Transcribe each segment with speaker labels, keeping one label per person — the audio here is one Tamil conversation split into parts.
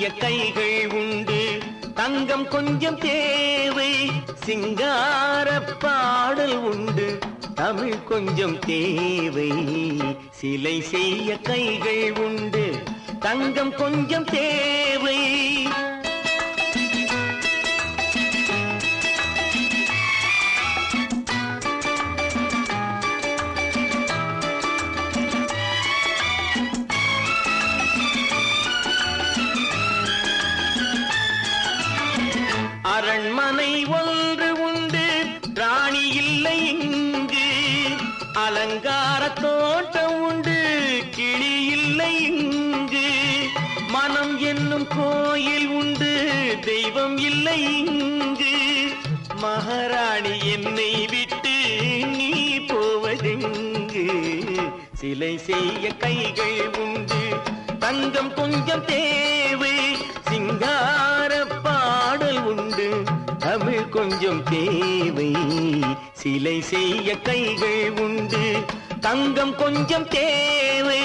Speaker 1: கைகள் உண்டு தங்கம் கொஞ்சம் தேவை சிங்கார பாடல் உண்டு தமிழ் கொஞ்சம் தேவை சிலை செய்ய கைகள் உண்டு தங்கம் கொஞ்சம் தேவை அரண்மனை ஒன்று உண்டு ராணி இல்லை இங்கு அலங்கார தோட்டம் உண்டு கிளி இல்லை இங்கு மனம் என்னும் கோயில் உண்டு தெய்வம் இல்லை இங்கு மகாராணி என்னை விட்டு நீ போவதெங்கு சிலை செய்ய கைகள் உண்டு தங்கம் கொஞ்சம் தேவை சிங்கார பாடல் உண்டு தமிழ் கொஞ்சம் தேவை சிலை செய்ய கைகள் உண்டு தங்கம் கொஞ்சம் தேவை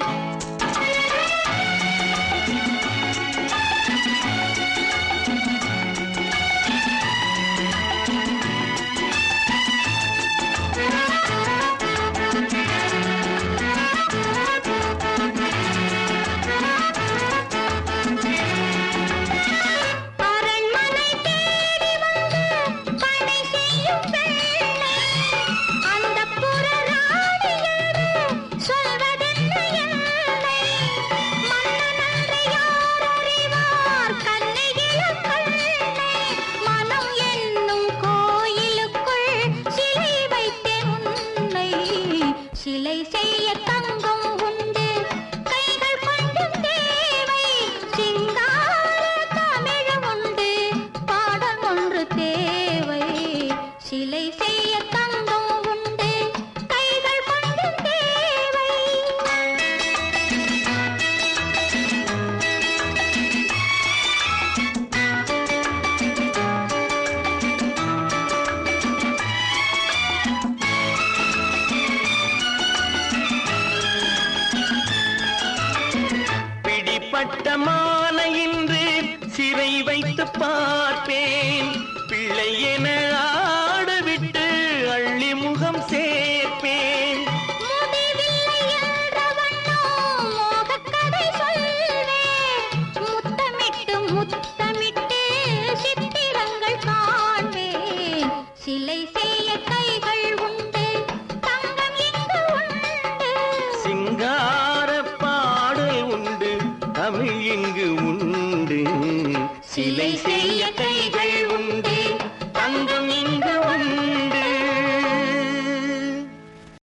Speaker 2: அரண்மனை தேடி வந்து பணி செய்யும் பெண்ணை அந்தப்புற ராணியேறு சொல்வதென்ன என்னை மன்னனன்று யார் அறிவார் கண்ணியிலும் கண்ணை மனம் என்னும் கோயிலுக்குள் சிலை வைத்தேன் உன்னை சிலை செய்ய தங்கம் உண்டு கைகள் கொஞ்சம் தேவை சிங்கார தமிழ் உண்டு பாடல் ஒன்று தேவை சிலை செய்ய தங்கம் உண்டு கைகள் கொஞ்சம் தேவை
Speaker 1: பிடிப்பட்ட மாலை இன்று சிறை வைத்து பார்ப்பேன் பிள்ளை என ஆடவிட்டு அள்ளி முகம் சேர்ப்பேன்
Speaker 2: முடிவில்லை என்ற வண்ணம் மோகக்கதை சொல்வேன். முத்தமிட்டு முத்தமிட்டு சித்திரங்கள் காண்பேன். சிலை செய்ய கைகள் உண்டு தங்கம் இங்கு உண்டு
Speaker 1: சிங்கார பாடல் உண்டு தமிழ் இங்கு உண்டு சிலை செய்ய கைகள் உண்டு